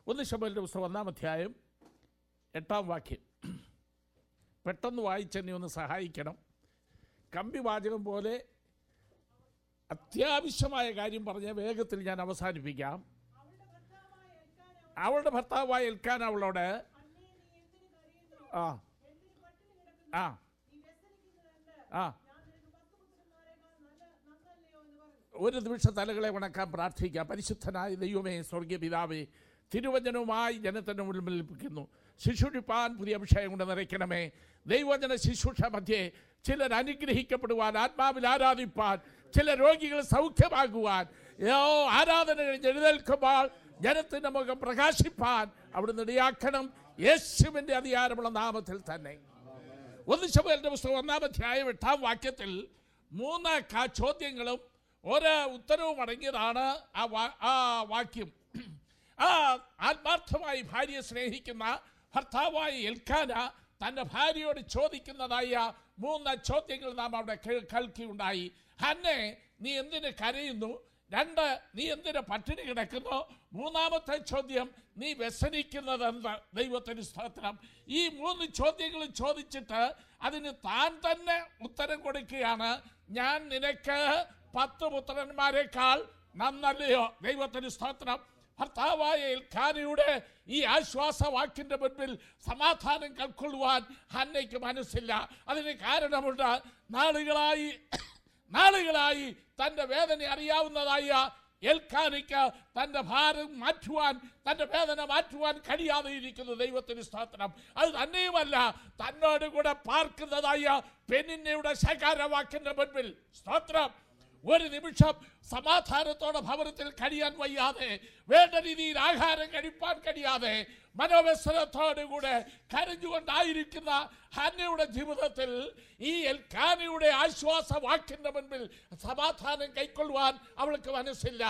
ഒന്ന് ശബലിൻ്റെ പുസ്തകം ഒന്നാം അധ്യായം എട്ടാം വാക്യം പെട്ടെന്ന് വായിച്ചെന്നെ ഒന്ന് സഹായിക്കണം കമ്പി വാചകം പോലെ അത്യാവശ്യമായ കാര്യം പറഞ്ഞ് വേഗത്തിൽ ഞാൻ അവസാനിപ്പിക്കാം അവളുടെ ഭർത്താവായ ഏൽക്കാൻ അവളോട് ആ ആ ആ ഒരു നിമിഷം തലകളെ ഉണക്കാൻ പ്രാർത്ഥിക്കാം പരിശുദ്ധനായ ദൈവമേ സ്വർഗീയ പിതാവേ തിരുവചനവുമായി ജനത്തിൻ്റെ മുൻപിൽ ഏൽപ്പിക്കുന്നു ശിശുഷിപ്പാൻ പുതിയ അഭിഷേകം കൊണ്ട് നിറയ്ക്കണമേ ദൈവജന ശുശ്രൂഷ മധ്യേ ചിലർ അനുഗ്രഹിക്കപ്പെടുവാൻ ആത്മാവിൽ ആരാധിപ്പാൻ ചില രോഗികൾ സൗഖ്യമാകുവാൻ ഓ ആരാധന കഴിഞ്ഞ് എഴുന്നേൽക്കുമ്പോൾ ജനത്തിൻ്റെ മുഖം പ്രകാശിപ്പാൻ അവിടുന്ന് ഇടയാക്കണം യേശുവിൻ്റെ അധികാരമുള്ള നാമത്തിൽ തന്നെ ഒന്ന് ശബലിന്റെ പുസ്തകം ഒന്നാം അധ്യായം എട്ടാം വാക്യത്തിൽ മൂന്ന് ക- ചോദ്യങ്ങളും ഒരു ഉത്തരവും അടങ്ങിയതാണ് ആ വാ- ആ വാക്യം ആ ആത്മാർത്ഥമായി ഭാര്യയെ സ്നേഹിക്കുന്ന ഭർത്താവായ എൽക്കാന തൻ്റെ ഭാര്യയോട് ചോദിക്കുന്നതായ മൂന്ന് ചോദ്യങ്ങൾ നാം അവിടെ കേ- കേൾക്കുകയുണ്ടായി ഹന്നെ നീ എന്തിന് കരയുന്നു രണ്ട് നീ എന്തിന് പട്ടിണി കിടക്കുന്നു മൂന്നാമത്തെ ചോദ്യം നീ വ്യസനിക്കുന്നത് എന്ത് ദൈവത്തിന് സ്തോത്രം ഈ മൂന്ന് ചോദ്യങ്ങൾ ചോദിച്ചിട്ട് അതിന് താൻ തന്നെ ഉത്തരം കൊടുക്കുകയാണ് ഞാൻ നിനക്ക് പത്ത് പുത്രന്മാരെക്കാൾ നന്നല്ലയോ ദൈവത്തിന് സ്തോത്രം ഭർത്താവായ എൽഖാനയുടെ ഈ ആശ്വാസവാക്കിന്റെ മുൻപിൽ സമാധാനം കൽക്കൊള്ളുവാൻ ഹന്നയ്ക്ക് മനസ്സില്ല അതിന് കാരണമുണ്ട് നാളുകളായി നാളുകളായി തൻ്റെ വേദന അറിയാവുന്നതായ എൽക്കാനിക്ക് തൻ്റെ ഭാരം മാറ്റുവാൻ തൻ്റെ വേദന മാറ്റുവാൻ കഴിയാതെ ഇരിക്കുന്നു ദൈവത്തിന് സ്തോത്രം അത് തന്നെയുമല്ല തന്നോട് കൂടെ പാർക്കുന്നതായ പെണ്ണിന്നയുടെ ശകാരവാക്കിന്റെ മുൻപിൽ സ്തോത്രം ഒരു നിമിഷം സമാധാനത്തോടെ ഭവനത്തിൽ കഴിയാൻ വയ്യാതെ വേണ്ട രീതിയിൽ ആഹാരം കഴിപ്പാൻ കഴിയാതെ മനോവ്യസനത്തോടുകൂടെ കരഞ്ഞുകൊണ്ടായിരിക്കുന്ന ഹന്നയുടെ ജീവിതത്തിൽ ഈ എൽക്കാനയുടെ ആശ്വാസ വാക്കിന്റെ മുൻപിൽ സമാധാനം കൈക്കൊള്ളുവാൻ അവൾക്ക് മനസ്സില്ല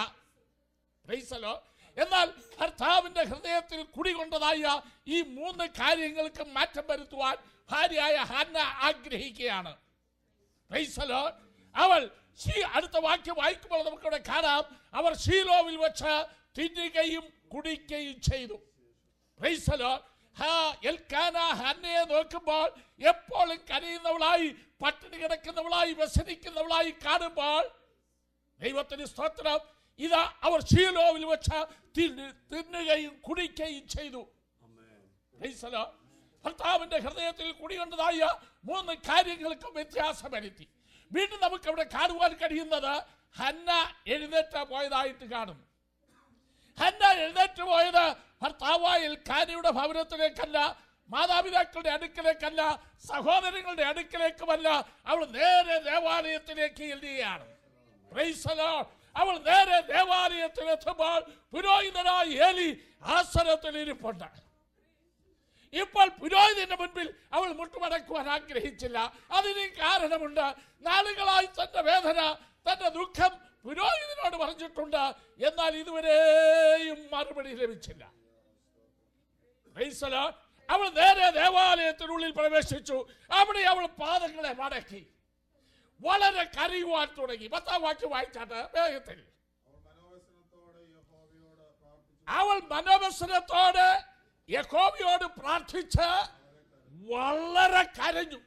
പ്രൈസലോ എന്നാൽ ഭർത്താവിന്റെ ഹൃദയത്തിൽ കുടികൊണ്ടതായ ഈ മൂന്ന് കാര്യങ്ങൾക്ക് മാറ്റം വരുത്തുവാൻ ഭാര്യയായ ഹന്ന ആഗ്രഹിക്കുകയാണ് പ്രൈസലോ അവൾ ഷീ അടുത്ത വാക്യം വായിക്കുമ്പോൾ നമുക്കിവിടെ കാണാം അവർ ഷീലോവിൽ വെച്ച് തിന്നുകയും കുടിക്കുകയും ചെയ്തു പ്രൈസലോ ഹാ എൽക്കാന ഹന്നയെ നോക്കുമ്പോൾ എപ്പോഴും കരയുന്നവളായി പട്ടിണി കിടക്കുന്നവളായി വ്യസനിക്കുന്നവളായി കാണുമ്പോൾ ദൈവത്തിന് സ്തോത്രം ഇതാ അവർ ഷീലോവിൽ വെച്ച് തിന്നു തിന്നുകയും കുടിക്കുകയും ചെയ്തു പ്രൈസലോ ഭർത്താവിന്റെ ഹൃദയത്തിൽ കുടികൊണ്ടതായ മൂന്ന് കാര്യങ്ങൾക്കും വ്യത്യാസം വരുത്തി വീണ്ടും നമുക്ക് അവിടെ കാണുവാൻ കഴിയുന്നത് ഹന്ന എഴുന്നേറ്റ് പോയതായിട്ട് കാണുന്നു ഹന്ന എഴുന്നേറ്റ് പോയത് ഭർത്താവായ എൽക്കാനയുടെ ഭവനത്തിലേക്കല്ല മാതാപിതാക്കളുടെ അടുക്കലേക്കല്ല സഹോദരങ്ങളുടെ അടുക്കലേക്കുമല്ല അവൾ നേരെ ദേവാലയത്തിലേക്ക് എഴുതുകയാണ് Praise the Lord. അവൾ നേരെ ദേവാലയത്തിൽ എത്തുമ്പോൾ പുരോഹിതനായ ഏലി ആസനത്തിൽ ഇരിപ്പുണ്ട് ഇപ്പോൾ പുരോഹിതന്റെ മുൻപിൽ അവൾ മുട്ടുമടക്കുവാൻ ആഗ്രഹിച്ചില്ല അതിന് കാരണമുണ്ട് നാളുകളായി തന്റെ വേദന തന്റെ ദുഃഖം പുരോഹിതനോട് പറഞ്ഞിട്ടുണ്ട് എന്നാൽ ഇതുവരെയും മറുപടി ലഭിച്ചില്ല Praise the Lord. അവൾ നേരെ ദേവാലയത്തിനുള്ളിൽ പ്രവേശിച്ചു അവിടെ അവൾ പാദങ്ങളെ മടക്കി വളരെ കരയുവാൻ തുടങ്ങി പത്താം വാക്യം വായിച്ചാട്ട് വേഗത്തിൽ അവൾ മനോവസനത്തോടെ യഹോവയോട് അവൾ മനോവസനത്തോട് യഹോവയോട് പ്രാർത്ഥിച്ചു പ്രാർത്ഥിച്ച് വളരെ കരഞ്ഞു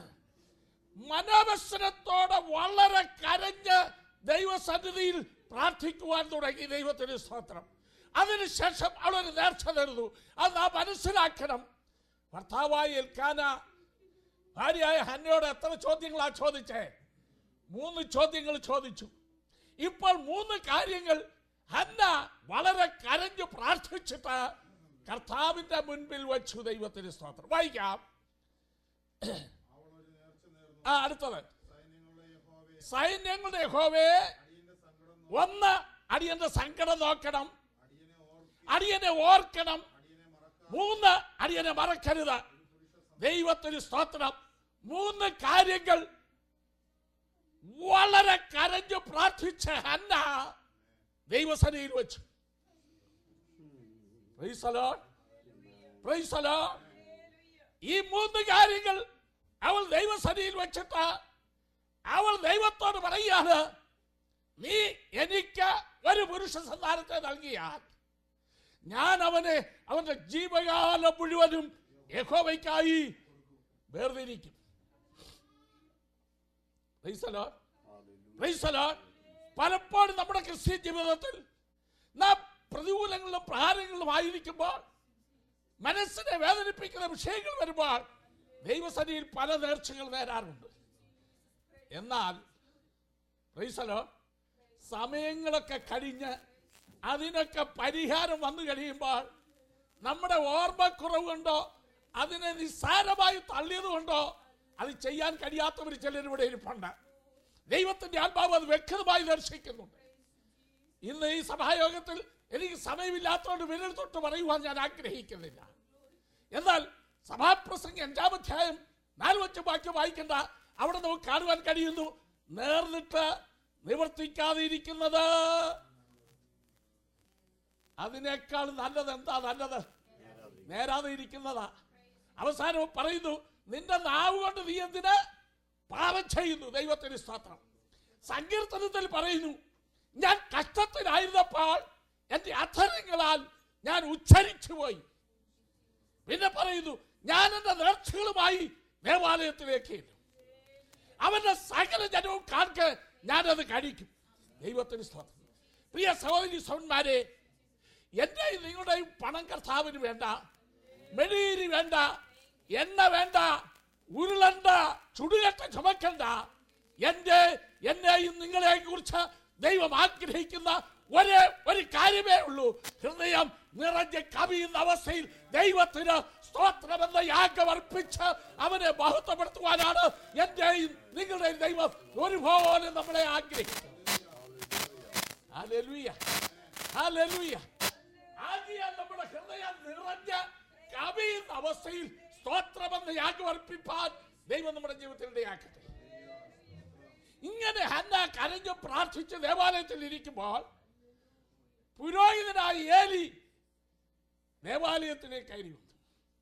മനോവസനത്തോടെ വളരെ കരഞ്ഞ് ദൈവസന്നിധിയിൽ പ്രാർത്ഥിക്കുവാൻ തുടങ്ങി ദൈവത്തിന് സ്തോത്രം അതിനുശേഷം അവളൊരു നേർച്ച നേർന്നു അത് നാം മനസ്സിലാക്കണം ഭർത്താവായി ഏൽക്കാന ഭാര്യയായ ഹന്നയോട് എത്ര ചോദ്യങ്ങളാ ചോദിച്ചേ മൂന്ന് ചോദ്യങ്ങൾ ചോദിച്ചു ഇപ്പോൾ മൂന്ന് കാര്യങ്ങൾ ഹന്ന വളരെ കരഞ്ഞു പ്രാർത്ഥിച്ചിട്ട് കർത്താവിന്റെ മുൻപിൽ വെച്ചു ദൈവത്തിന് സ്തോത്രം വായിക്കാം അവൾ ഒരു നേർച്ച നേർന്നു ആ അടുത്തത് സൈന്യങ്ങളുടെ യഹോവേ സൈന്യങ്ങളുടെ യഹോവേ അടിയന്റെ സങ്കടം നോ- ഒന്ന് അടിയന്റെ സങ്കടം നോക്കണം അടിയനെ ഓർ അടിയനെ ഓർക്കണം അടിയനെ മറക്കാതെ മൂന്ന് അടിയനെ മറക്കരുത് ദൈവത്തിന് സ്തോത്രം മൂന്ന് കാര്യങ്ങൾ വളരെ കരഞ്ഞു പ്രാർത്ഥിച്ച ഹന്ന ദൈവസനയിൽ വെച്ചു Praise the Lord. Praise the Lord. ഈ മൂന്ന് കാര്യങ്ങൾ അവൾ ദൈവസനയിൽ വെച്ചിട്ട് അവൾ ദൈവത്തോട് പറയാണ് നീ എനിക്ക് ഒരു പുരുഷ സന്താനത്തെ നൽകിയാൽ ഞാൻ അവനെ അവന്റെ ജീവകാലം മുഴുവനും യഹോവയ്ക്കായി വേർതിരിക്കും Praise the Lord. Praise the Lord. പലപ്പോഴും നമ്മുടെ ക്രിസ്ത്യൻ ജീവിതത്തിൽ നാം പ്രതികൂലങ്ങളിലും പ്രഹാരങ്ങളിലും ആയിരിക്കുമ്പോൾ മനസ്സിനെ വേദനിപ്പിക്കുന്ന വിഷയങ്ങൾ വരുമ്പോൾ ദൈവസന്നിധിയിൽ പല നേർച്ചകൾ നേരാറുണ്ട് എന്നാൽ പ്രൈസലോ സമയങ്ങളൊക്കെ കഴിഞ്ഞ് അതിനൊക്കെ പരിഹാരം വന്നു കഴിയുമ്പോൾ നമ്മുടെ ഓർമ്മക്കുറവ് കൊണ്ടോ അതിനെ നിസ്സാരമായി തള്ളിയത് കൊണ്ടോ അത് ചെയ്യാൻ കഴിയാത്തവർ ചിലരിവിടെ ഇരിപ്പുണ്ട് ദൈവത്തിന്റെ ആത്മാവ് അത് വ്യക്തമായി ദർശിക്കുന്നുണ്ട് ഇന്ന് ഈ സഭായോഗത്തിൽ എനിക്ക് സമയമില്ലാത്തതുകൊണ്ട് വിരൽ തൊട്ട് പറയുവാൻ ഞാൻ ആഗ്രഹിക്കുന്നില്ല എന്നാൽ സഭാപ്രസംഗം അഞ്ചാം അധ്യായം നാലുവച്ച വാക്യം വായിക്കണ്ട അവിടെ നമുക്ക് കാണുവാൻ കഴിയുന്നു നേർന്നിട്ട് നിവർത്തിക്കാതെ ഇരിക്കുന്നത് അതിനേക്കാൾ നല്ലത് എന്താ നല്ലത് നേരാതെ ഇരിക്കുന്നതാ അവസാനം പറയുന്നു നിന്റെ നാവ് കൊണ്ട് നീ എന്തിന് പാപം ചെയ്യുന്നു ദൈവത്തിന് സ്തോത്രം സങ്കീർത്തനത്തിൽ പറയുന്നു ഞാൻ കഷ്ടത്തിലായിരുന്നപ്പോൾ എന്റെ അധരങ്ങളാൽ ഞാൻ ഉച്ചരിച്ചു പോയി പിന്നെ പറയുന്നു ഞാൻ എന്റെ നേർച്ചകളുമായി ദേവാലയത്തിലേക്ക് ചെല്ലും. അവന്റെ സകല ജനവും കാണിക്ക് ഞാനത് കഴിക്കും ദൈവത്തിന് സ്തോത്രം പ്രിയ സഹോദരി സഹോദരന്മാരെ എന്റെയും നിങ്ങളുടെയും പണം കർത്താവിന് വേണ്ട മെഴുകിരി വേണ്ട എണ്ണ വേണ്ട ഉരുളണ്ട ചുടുകട്ട ചുമക്കണ്ട എന്റെ എന്നെയും നിങ്ങളെയും കുറിച്ച് ദൈവം ആഗ്രഹിക്കുന്ന ഒരേ ഒരു കാര്യമേ ഉള്ളൂ ഹൃദയം നിറഞ്ഞ് കവിയുന്ന അവസ്ഥയിൽ ദൈവത്തിന് സ്തോത്രമെന്ന യാഗം അർപ്പിച്ച് അവനെ മഹത്വപ്പെടുത്തുവാനാണ് എന്റെയും നിങ്ങളുടെയും ദൈവം ഒരുപോലെ നമ്മളെ ആഗ്രഹിക്കുന്നത് ഹല്ലേലൂയ. ഹല്ലേലൂയ. ആകയാൽ നമ്മുടെ ഹൃദയം നിറഞ്ഞ കവിയുന്ന അവസ്ഥയിൽ സ്തോത്രമെന്ന് യാഗം അർപ്പിപ്പാൻ ദൈവം നമ്മുടെ ജീവിതത്തിൽ ഇടയാക്കട്ടെ ഇങ്ങനെ ഹന്ന കരഞ്ഞു പ്രാർത്ഥിച്ച് ദേവാലയത്തിൽ ഇരിക്കുമ്പോൾ പുരോഹിതനായ ഏലി ദേവാലയത്തിലേക്ക് കയറി വന്നു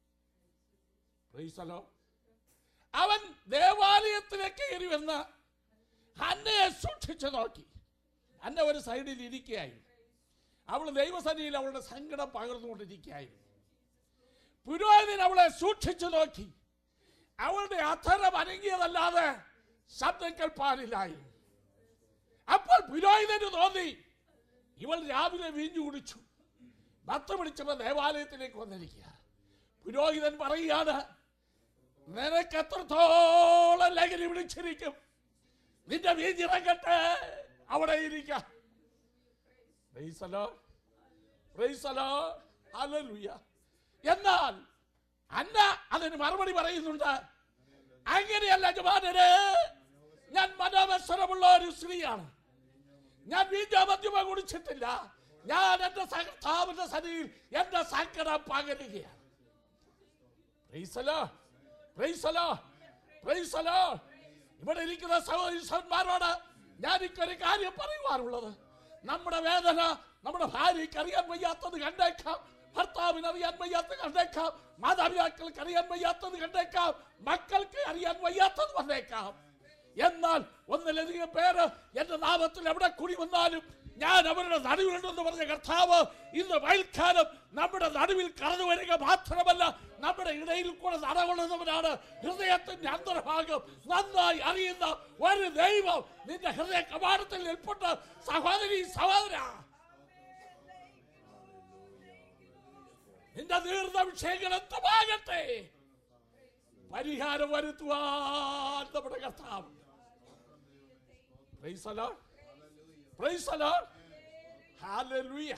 Praise the Lord. അവൻ ദേവാലയത്തിലേക്ക് കയറി വന്ന് ഹന്നയെ സൂക്ഷിച്ചു നോക്കി ഹന്ന ഒരു സൈഡിൽ ഇരിക്കുകയായിരുന്നു അവൾ ദൈവസന്നിധിയിൽ അവളുടെ സങ്കടം പകർന്നുകൊണ്ടിരിക്കുകയായിരുന്നു പുരോഹിതൻ അവളെ സൂക്ഷിച്ചു നോക്കി അവളുടെ അധരം അനങ്ങിയതല്ലാതെ ശബ്ദം കേൾപ്പാനില്ലായിരുന്നു അപ്പോൾ പുരോഹിതന് തോന്നി ഇവൾ രാവിലെ വീഞ്ഞു കുടിച്ചു ഭക്ത പിടിച്ചപ്പോൾ ദേവാലയത്തിലേക്ക് വന്നിരിക്കുക പുരോഹിതൻ പറയുകയാണ് നിനക്ക് എത്രത്തോളം ലഹരി വിളിച്ചിരിക്കും നിന്റെ വീഞ്ഞിറങ്ങട്ടെ അവിടെ ഇരിക്കാം Praise the Lord. Praise the Lord. Hallelujah. എന്നാൽ അന്ന അതിന് മറുപടി പറയുന്നുണ്ട് അങ്ങനെയല്ല ജമാനര് ഞാൻ മനോവസരമുള്ള ഒരു സ്ത്രീയാണ് ഞാൻ വീണ്ടും മദ്യമ കുടിച്ചിട്ടില്ല ഞാൻ എന്റെ സഹതാവിന്റെ സന്നിധിയിൽ എന്റെ സങ്കടം പകരുകയാണ് Praise the Lord. Praise the Lord. Praise the Lord. ഇവിടെ ഇരിക്കുന്ന സഹോദരിമാരോട് ഞാൻ ഒരു കാര്യം പറയുവാനുള്ളത് നമ്മുടെ വേദന നമ്മുടെ ഭാര്യയ്ക്ക് അറിയാൻ വയ്യാത്തത് കണ്ടേക്കാം ഭർത്താവിന് അറിയാൻ വയ്യാത്തത് കണ്ടേക്കാം മാതാപിതാക്കൾക്ക് അറിയാൻ വയ്യാത്തത് കണ്ടേക്കാം മക്കൾക്ക് അറിയാൻ വയ്യാത്തത് വന്നേക്കാം എന്നാൽ ഒന്നിലധികം പേര് എന്റെ നാമത്തിൽ എവിടെ കൂടി വന്നാലും ഞാൻ അവരുടെ നടുവിലുണ്ടെന്ന് പറഞ്ഞ കർത്താവ് ഇന്ന് വയൽക്കാലം നമ്മുടെ നടുവിൽ കടന്നു വരിക മാത്രമല്ല നമ്മുടെ ഇടയിൽ കൂടെ നടകൊള്ളുന്നവനാണ് ഹൃദയത്തിന്റെ അന്തർഭാഗം നന്നായി അറിയുന്ന ഒരു ദൈവം നിന്റെ ഹൃദയ കവാടത്തിൽ നിൽപ്പുണ്ട് സഹോദരി സഹോദര നിന്റെ തീർന്ന വിഷയങ്ങൾ എന്തുമാകട്ടെ പരിഹാരം വരുത്തുവാൻ നമ്മുടെ കർത്താവ് Praise the Lord. Praise the Lord. Hallelujah.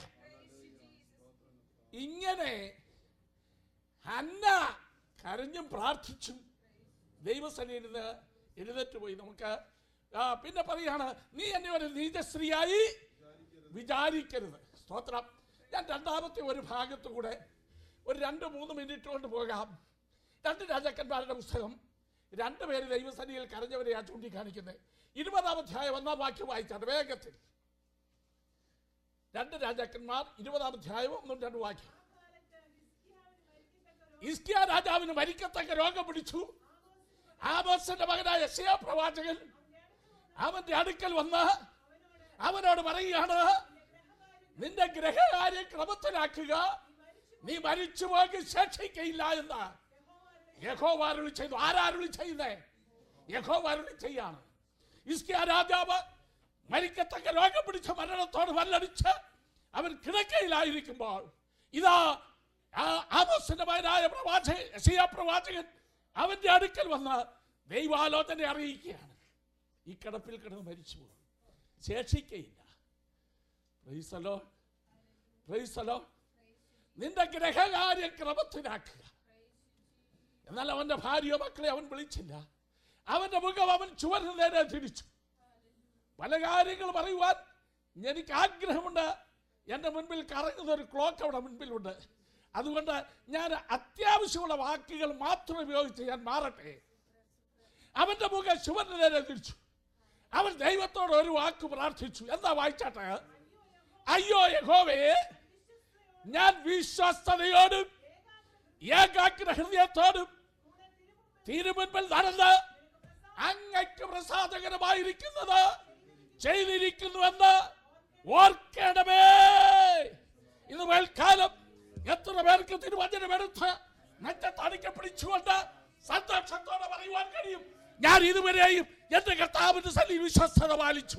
ഇങ്ങനെ ഹന്ന കരഞ്ഞും പ്രാർത്ഥിച്ചും ദൈവസന്നിധിയിൽ നിന്ന് എഴുന്നേറ്റ് പോയി നമുക്ക് ആ, പിന്നെ പറയാണ് നീ എന്നെ ഒരു നീചസ്ത്രീയായി വിചാരിക്കരുത് സ്തോത്രം ഞാൻ രണ്ടാമത്തെ ഒരു ഭാഗത്തു കൂടെ ഒരു രണ്ട് മൂന്ന് മിനിറ്റ് കൊണ്ട് പോകാം രണ്ട് രാജാക്കന്മാരുടെ പുസ്തകം രണ്ടുപേര് ദൈവസന്നിധിയിൽ കരഞ്ഞവരെയാണ് ചൂണ്ടിക്കാണിക്കുന്നത് ഇരുപതാം അധ്യായം ഒന്നാം വാക്യം വായിച്ചാണ് വേഗത്തിൽ രണ്ട് രാജാക്കന്മാർ ഇരുപതാം അധ്യായം ഒന്നും രണ്ട് വാക്യം ഇസ്കിയ രാജാവിന് മരിക്കത്തക്ക രോഗം പിടിച്ചു ആമോസിന്റെ മകനായ യശയാ പ്രവാചകൻ അവന്റെ അടുക്കൽ വന്ന് അവനോട് പറയുകയാണ് നിന്റെ ഗ്രഹകാര്യം ക്രമത്തിലാക്കുക നീ മരിച്ചു പോകി ശേഷിക്കയില്ല എന്ന് യഹോവ അരുളി ചെയ്തു ആരാരുളി ചെയ്യുന്നേ യഹോവ അരുളി ചെയ്യാണ് ഇസ്കിയ രാജാവ് മരിക്കത്തക്ക രോഗം പിടിച്ച മരണത്തോട് വല്ലടിച്ച് അവൻ കിടക്കയിലായിരിക്കുമ്പോൾ ഇതാ ആ ആമോസിന്റെ മകനായ പ്രവാചകൻ യശയ്യാ പ്രവാചകൻ അവന്റെ അടുക്കൽ വന്ന് ദൈവാലോചന അറിയിക്കുകയാണ് ഈ കിടപ്പിൽ കിടന്ന് മരിച്ചു പോകും ശേഷിക്കയില്ല പ്രൈസലോ പ്രൈസലോ നിന്റെ ഗ്രഹകാര്യം ക്രമത്തിലാക്കുക എന്നാൽ അവന്റെ ഭാര്യയോ മക്കളെ അവൻ വിളിച്ചില്ല അവന്റെ മുഖം അവൻ ചുവരിന് നേരെ തിരിച്ചു പല കാര്യങ്ങൾ പറയുവാൻ എനിക്ക് ആഗ്രഹമുണ്ട് എൻ്റെ മുൻപിൽ കറങ്ങുന്ന ഒരു ക്ലോക്ക് അവിടെ മുൻപിലുണ്ട് അതുകൊണ്ട് ഞാൻ അത്യാവശ്യമുള്ള വാക്കുകൾ മാത്രം ഉപയോഗിച്ച് ഞാൻ മാറട്ടെ അവന്റെ മുഖം ശിവന്റെ നേരെ തിരിച്ചു അവൻ ദൈവത്തോട് ഒരു വാക്ക് പ്രാർത്ഥിച്ചു എന്താ വായിച്ചാട്ടെ അയ്യോ യഹോവേ ഞാൻ വിശ്വസ്തയോടും ഏകാഗ്ര ഹൃദയത്തോടും തിരുമുൻപിൽ നടന്ന് അങ്ങയ്ക്ക് പ്രസാദകരമായിരിക്കുന്നത് ചെയ്തിരിക്കുന്നുവെന്ന് ഓർക്കണമേ ഇന്ന് മേൽക്കാലം എത്ര പേർക്ക് തിരുവചനമെടുത്ത് നെറ്റത്തടിക്ക് പിടിച്ചുകൊണ്ട് സന്തോഷത്തോടെ പറയുവാൻ കഴിയും ഞാൻ ഇതുവരെയും എന്റെ കർത്താവിന്റെ സല്ലി വിശ്വസ്തത പാലിച്ചു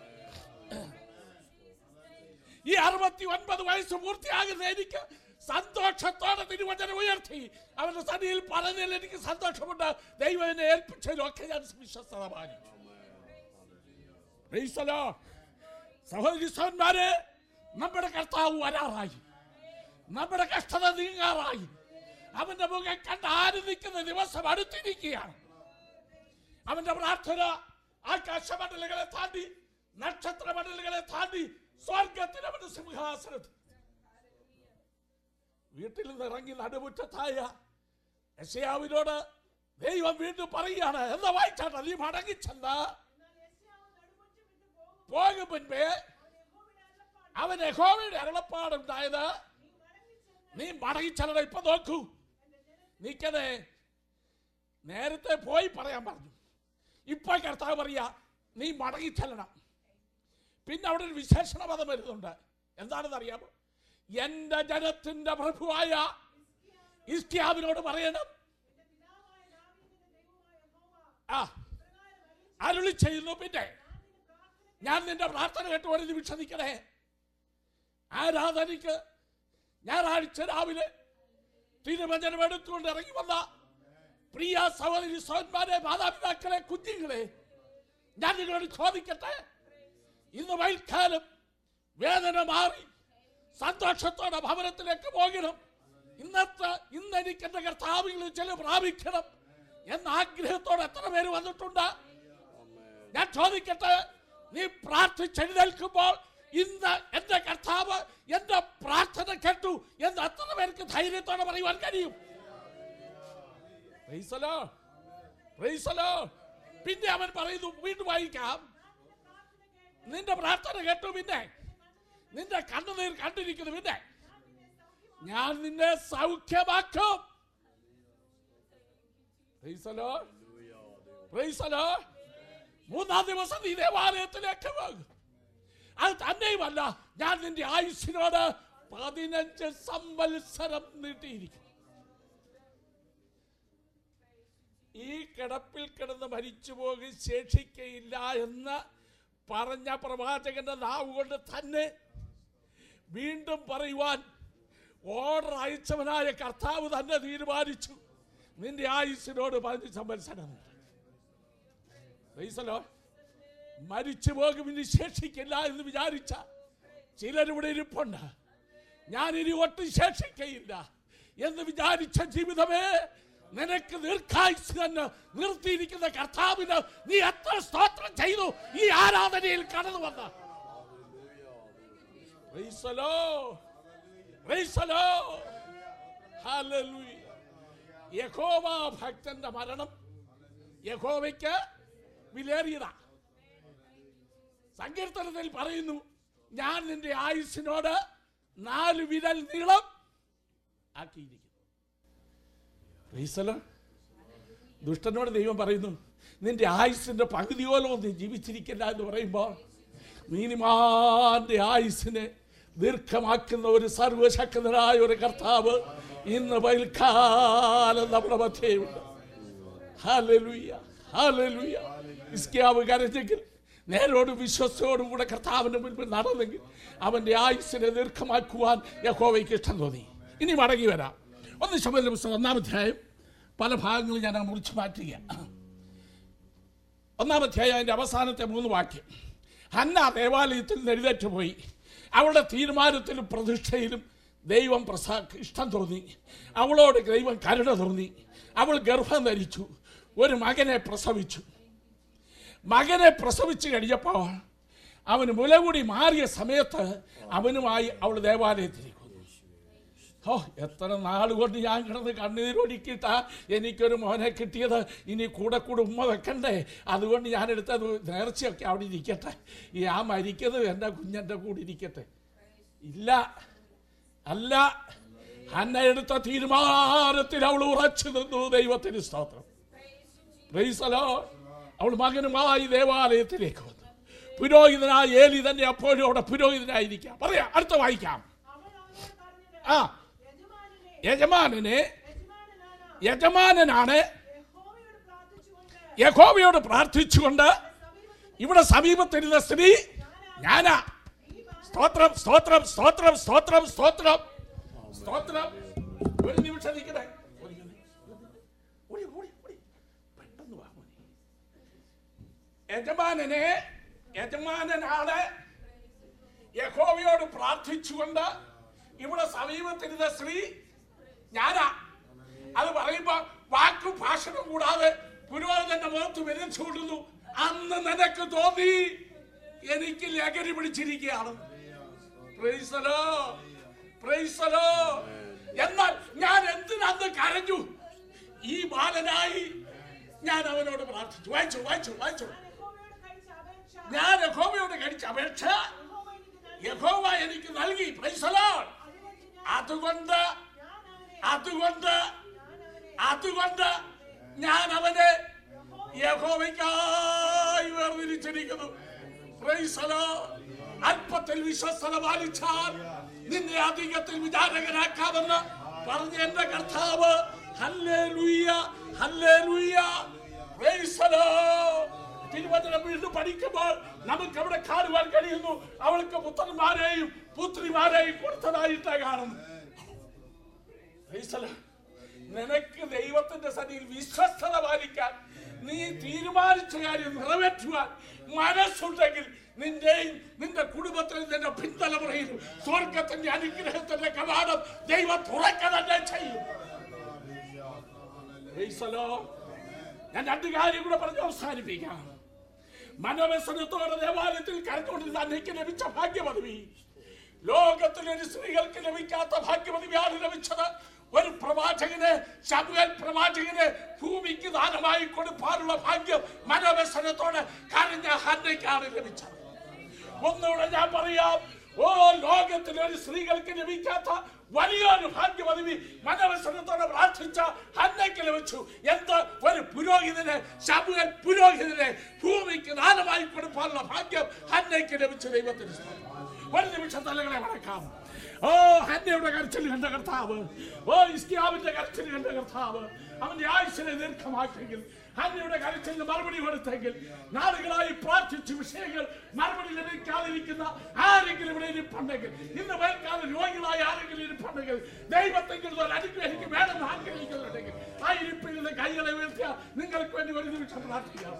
ഈ അറുപത്തി ഒൻപത് വയസ്സ് പൂർത്തിയാകുന്ന എനിക്ക് സന്തോഷത്തോടെ തിരുവചനം ഉയർത്തി അവന്റെ സന്നിധിയിൽ പറഞ്ഞതിൽ എനിക്ക് സന്തോഷമുണ്ട് ദൈവം എന്നെ ഏൽപ്പിച്ചതിലൊക്കെ ഞാൻ വിശ്വസ്തത പാലിച്ചു Praise the Lord. സഹോദരി സഹോദരന്മാരെ നമ്മുടെ കർത്താവ് വരാറായി നമ്മുടെ കഷ്ടത നീങ്ങാറായി അവന്റെ മുഖം കണ്ട് ആനന്ദിക്കുന്ന ദിവസം അടുത്തിരിക്കുകയാണ് അവന്റെ പ്രാർത്ഥന ആകാശമണ്ഡലുകളെ താണ്ടി നക്ഷത്ര മണ്ഡലുകളെ താണ്ടി സ്വർഗത്തിൽ അവന്റെ സിംഹാസനത്തിൽ വീട്ടിൽ നിന്ന് ഇറങ്ങി നടുമുറ്റത്തായ യശയാവിനോട് ദൈവം വീണ്ടും പറയുകയാണ് എന്താ വായിച്ചാട്ടെ നീ മടങ്ങിച്ചെന്ന പോകും മുൻപേ അവൻ യഹോവയുടെ അരുളപ്പാടുണ്ടായത് നീ മടങ്ങിച്ചെല്ലട ഇപ്പൊ നോക്കൂ നീക്കത് നേരത്തെ പോയി പറയാൻ പറഞ്ഞു ഇപ്പൊ കർത്താവ് പറയാ നീ മടങ്ങിച്ചെല്ലണം പിന്നെ അവിടെ ഒരു വിശേഷണ പദം വരുന്നുണ്ട് എന്താണെന്ന് അറിയാമോ എന്റെ ജനത്തിന്റെ പ്രഭുവായ ഇസ്കിയാവിനോട് പറയണം ആ അരുളി ചെയ്യുന്നു പിന്നെ ഞാൻ നിന്റെ പ്രാർത്ഥന കേട്ട് ഒരു നിമിഷം നിൽക്കണേ ആരാധനയ്ക്ക് ഞായറാഴ്ച രാവിലെ തിരുവചനം എടുത്തുകൊണ്ട് ഇറങ്ങി വന്ന പ്രിയ സഹോദരി സഹോദരന്മാരെ മാതാപിതാക്കളെ കുഞ്ഞുങ്ങളെ ഞാൻ നിങ്ങളോട് ചോദിക്കട്ടെ ഇന്ന് വൈകാലം വേദന മാറി സന്തോഷത്തോടെ ഭവനത്തിലേക്ക് പോകണം ഇന്നത്തെ ഇന്ന് എനിക്ക് എന്റെ കർത്താവിൽ ചില പ്രാപിക്കണം എന്ന ആഗ്രഹത്തോടെ എത്ര പേര് വന്നിട്ടുണ്ട് ഞാൻ ചോദിക്കട്ടെ നീ പ്രാർത്ഥിച്ചെഴുന്നേൽക്കുമ്പോൾ ഇന്ന് എന്റെ കർത്താവ് എന്റെ പ്രാർത്ഥന കേട്ടു എന്ന് എത്ര പേർക്ക് ധൈര്യത്തോടെ പറയുവാൻ കഴിയും Praise the Lord. Praise the Lord. പിന്നെ അവൻ പറയുന്നു വീണ്ടും വായിക്കാം നിന്റെ പ്രാർത്ഥന കേട്ടു പിന്നെ നിന്റെ കണ്ണുനീർ കണ്ടിരിക്കുന്നു പിന്നെ ഞാൻ നിന്നെ സൗഖ്യമാക്കും Praise the Lord. Praise the Lord. മൂന്നാം ദിവസം നീ ദേവാലയത്തിലേക്ക് പോകും അത് തന്നെയുമല്ല ഞാൻ നിന്റെ ആയുസ്സിനോട് പതിനഞ്ച് സംവത്സരം നീട്ടിയിരിക്കും ഈ കിടപ്പിൽ കിടന്ന് മരിച്ചു പോകി ശേഷിക്കയില്ല എന്ന് പറഞ്ഞ പ്രവാചകന്റെ നാവ് കൊണ്ട് തന്നെ വീണ്ടും പറയുവാൻ ഓർഡർ അയച്ചവനായ കർത്താവ് തന്നെ തീരുമാനിച്ചു നിന്റെ ആയുസ്സിനോട് പതിനഞ്ച് സംവത്സരം Praise the Lord. മരിച്ചു പോകും ഇനി ശേഷിക്കില്ല എന്ന് വിചാരിച്ച ചിലരിവിടെ ഇരിപ്പുണ്ട് ഞാൻ ഇനി ഒട്ടും ശേഷിക്കയില്ല എന്ന് വിചാരിച്ച ജീവിതമേ നിനക്ക് ദീർഘായുസ് തന്നെ നിർത്തിയിരിക്കുന്ന കർത്താവിന് നീ എത്ര സ്തോത്രം ചെയ്തു ഈ ആരാധനയിൽ കടന്നു വന്ന Praise the Lord. Praise the Lord. Hallelujah. യഹോവ ഭക്തന്റെ മരണം യഹോവയ്ക്ക് വിലേറിയതാ സങ്കീർത്തനത്തിൽ പറയുന്നു ഞാൻ നിന്റെ ആയുസ്സിനോട് നാല് വിരൽ നീളം ആക്കിയിരിക്കുന്നു Praise the Lord. ദുഷ്ടനോട് ദൈവം പറയുന്നു നിന്റെ ആയുസിന്റെ പകുതിയോളം നീ ജീവിച്ചിരിക്കില്ല എന്ന് പറയുമ്പോൾ നീനിമാന്റെ ആയുസ്സിനെ ദീർഘമാക്കുന്ന ഒരു സർവശക്തനായ ഒരു കർത്താവ് ഇന്ന് പൽക്കാലം നമ്മുടെ മധ്യയുണ്ട് ഹല്ലേലൂയ ഹല്ലേലൂയ ഇസ്കിയാവ് കരഞ്ഞെങ്കിൽ നേരോട് വിശ്വസത്തോടും കൂടെ കർത്താവിന്റെ മുൻപിൽ നടന്നെങ്കിൽ അവന്റെ ആയുസ്സിനെ ദീർഘമാക്കുവാൻ യഹോവയ്ക്ക് ഇഷ്ടം തോന്നി ഇനി മടങ്ങി വരാം ഒന്ന് ശബരിലെ പുസ്തകം ഒന്നാം അധ്യായം പല ഭാഗങ്ങളും ഞാൻ അങ്ങ് മുറിച്ച് മാറ്റുക ഒന്നാം അധ്യായം അതിൻ്റെ അവസാനത്തെ മൂന്ന് വാക്യം ഹന്ന ദേവാലയത്തിൽ നിന്ന് എഴുന്നേറ്റ് പോയി അവളുടെ തീരുമാനത്തിലും പ്രതിഷ്ഠയിലും ദൈവം പ്രസാ ഇഷ്ടം തോന്നി അവളോട് ദൈവം കരുണ തോന്നി അവൾ ഗർഭം ധരിച്ചു ഒരു മകനെ പ്രസവിച്ചു മകനെ പ്രസവിച്ചു കഴിഞ്ഞപ്പോൾ അവന് മുലകൂടി മാറിയ സമയത്ത് അവനുമായി അവൾ ദേവാലയത്തിലേക്ക് വന്നു ഓ എത്ര നാൾ കൊണ്ട് ഞാൻ കിടന്ന് കണ്ണീരൊടിക്കിട്ട എനിക്കൊരു മോനെ കിട്ടിയത് ഇനി കൂടെ കൂടെ ഉമ്മ വെക്കണ്ടേ അതുകൊണ്ട് ഞാൻ എടുത്തത് നേർച്ചയൊക്കെ അവിടെ ഇരിക്കട്ടെ ഈ ആ മരിക്കുന്നത് എൻ്റെ കുഞ്ഞൻ്റെ കൂടെ ഇരിക്കട്ടെ ഇല്ല അല്ല അന്ന എടുത്ത തീരുമാനത്തിൽ അവൾ ഉറച്ചു നിന്നു ദൈവത്തിന് സ്തോത്രം Praise the Lord. അവൾ മകനുമായി ദേവാലയത്തിലേക്ക് വന്നു പുരോഹിതനായ ഏലി തന്നെ അപ്പോഴും അവിടെ പുരോഹിതനായിരിക്കാം പറയാം അടുത്ത വായിക്കാം അവൾ അവനോട് പറഞ്ഞത്, ആ യജമാനനെ, യജമാനനെ യജമാനനാണ് യഹോവയോട് പ്രാർത്ഥിച്ചുകൊണ്ട് യഹോവയോട് പ്രാർത്ഥിച്ചുകൊണ്ട് സമീപത്ത് ഇവിടെ സമീപത്തിരുന്ന സ്ത്രീ ഞാനാ സ്തോത്രം സ്തോത്രം സ്തോത്രം സ്തോത്രം സ്തോത്രം സ്തോത്രം ഒരു നിമിഷം നിൽക്കണേ ഒരു നിമിഷം. ഓടി, ഓടി, ഓടി. പെട്ടെന്ന് വാ മോനെ. യജമാനനെ യജമാനനാണ് യഹോവയോട് പ്രാർത്ഥിച്ചുകൊണ്ട് ഇവിടെ സമീപത്തിരുന്ന സ്ത്രീ ഞാനാ അത് പറയുമ്പോ വാക്കും ഭാഷണം കൂടാതെ പുരോഹിതന്റെ മുഖത്ത് വിരച്ചുകൊള്ളുന്നു അന്ന് നിനക്ക് തോന്നി എനിക്ക് ലഹരി പിടിച്ചിരിക്കുകയാണ് Praise the Lord. Praise the Lord. എന്നാൽ ഞാൻ എന്തിനന്ന് കരഞ്ഞു ഈ ബാലനായി ഞാൻ അവനോട് പ്രാർത്ഥിച്ചു വായിച്ചു വായിച്ചു വായിച്ചു ഞാൻ യഹോവയോട് കഴിച്ച അപേക്ഷ ഞാൻ യഹോവയോട് കഴിച്ച അപേക്ഷ യഹോവ എനിക്ക് നൽകി. യഹോവ എനിക്ക് നൽകി Praise the Lord. അതിലേക്ക് ഞാൻ അതുകൊണ്ട് ഞാൻ അവനെ അതുകൊണ്ട് അതുകൊണ്ട് ഞാൻ അവനെ യഹോവയ്ക്കായി വേർതിരിച്ചിരിക്കുന്നു Praise the Lord. അല്പത്തിൽ വിശ്വസ്തത പാലിച്ചാൽ നിന്നെ അധികത്തിൽ വിചാരകനാക്കാമെന്ന് പറഞ്ഞ എന്റെ കർത്താവ് hallelujah hallelujah Praise the Lord. തിരുവചനം വീണ്ടും പഠിക്കുമ്പോൾ നമുക്ക് അവിടെ കാണുവാൻ കഴിയുന്നു അവൾക്ക് പുത്രന്മാരെയും പുത്രിമാരെയും കൊടുത്തതായിട്ട് കാണുന്നു Praise the Lord. നിനക്ക് ദൈവത്തിന്റെ സന്നിധിയിൽ വിശ്വസ്തത പാലിക്കാൻ നീ തീരുമാനിച്ച കാര്യം നിറവേറ്റുവാൻ മനസ്സുണ്ടെങ്കിൽ നിന്റെയും നിന്റെ കുടുംബത്തിലും നിന്റെ പിന്തലമുറയിലും സ്വർഗത്തിന്റെ അനുഗ്രഹത്തിന്റെ കവാടം ദൈവം തുറക്ക തന്നെ ചെയ്യും Praise the Lord. ഞാൻ രണ്ട് കാര്യം കൂടെ പറഞ്ഞ് അവസാനിപ്പിക്കാം മനോവ്യസനത്തോടെ ദേവാലയത്തിൽ കരഞ്ഞുകൊണ്ടിരുന്ന അന്നയ്ക്ക് ലഭിച്ച ഭാഗ്യപദവി ലോകത്തിൽ ഒരു സ്ത്രീകൾക്ക് ലഭിക്കാത്ത ഭാഗ്യപദവിയാണ് ലഭിച്ചത് ഒരു പ്രവാചകന് ശമുവേൽ പ്രവാചകന് ഭൂമിക്ക് ദാനമായി കൊടുക്കാനുള്ള ഭാഗ്യം മനോവ്യസനത്തോടെ കരഞ്ഞ ഹന്നയ്ക്കാണ് ലഭിച്ചത് ഒന്നുകൂടെ ഞാൻ പറയാം ഓ ലോകത്തിൽ ഒരു സ്ത്രീകൾക്ക് ലഭിക്കാത്ത വലിയൊരു ഭാഗ്യപദവി മനവസനത്തോടെ പ്രാർത്ഥിച്ച ഹന്നയ്ക്ക് ലഭിച്ചു എന്ത് ഒരു പുരോഹിതന് ശമുവൽ പുരോഹിതന് ഭൂമിക്ക് ദാനമായി കൊടുക്കാനുള്ള ഭാഗ്യം ഹന്നയ്ക്ക് ലഭിച്ചു ദൈവത്തിന് സ്തോത്രം. ഒരു നിമിഷം തലകളെ വണക്കാം ഓ ഹന്നയുടെ കരച്ചിൽ കണ്ട കർത്താവ് ഓ ഇസ്കിയാവിന്റെ കരച്ചിൽ കണ്ട കർത്താവ് അവന്റെ ആയുസിനെ ദീർഘമാക്കിയെങ്കിൽ ഹന്നയുടെ കരച്ചിലിന് മറുപടി കൊടുത്തെങ്കിൽ നാളുകളായി പ്രാർത്ഥിച്ച വിഷയങ്ങൾ മറുപടി ലഭിക്കാതിരിക്കുന്ന ആരെങ്കിലും ഇവിടെ ഇരിപ്പുണ്ടെങ്കിൽ ഇന്ന് വേൽക്കാലം രോഗികളായ ആരെങ്കിലും ഇരിപ്പുണ്ടെങ്കിൽ ദൈവത്തെങ്കിലും ഒരു അനുഗ്രഹിക്കും വേണമെന്ന് ആഗ്രഹിക്കുന്നുണ്ടെങ്കിൽ ആ ഇരിപ്പിൽ നിന്ന് കൈകളെ വീഴ്ത്തിയ നിങ്ങൾക്ക് വേണ്ടി ഒരു നിമിഷം പ്രാർത്ഥിക്കാം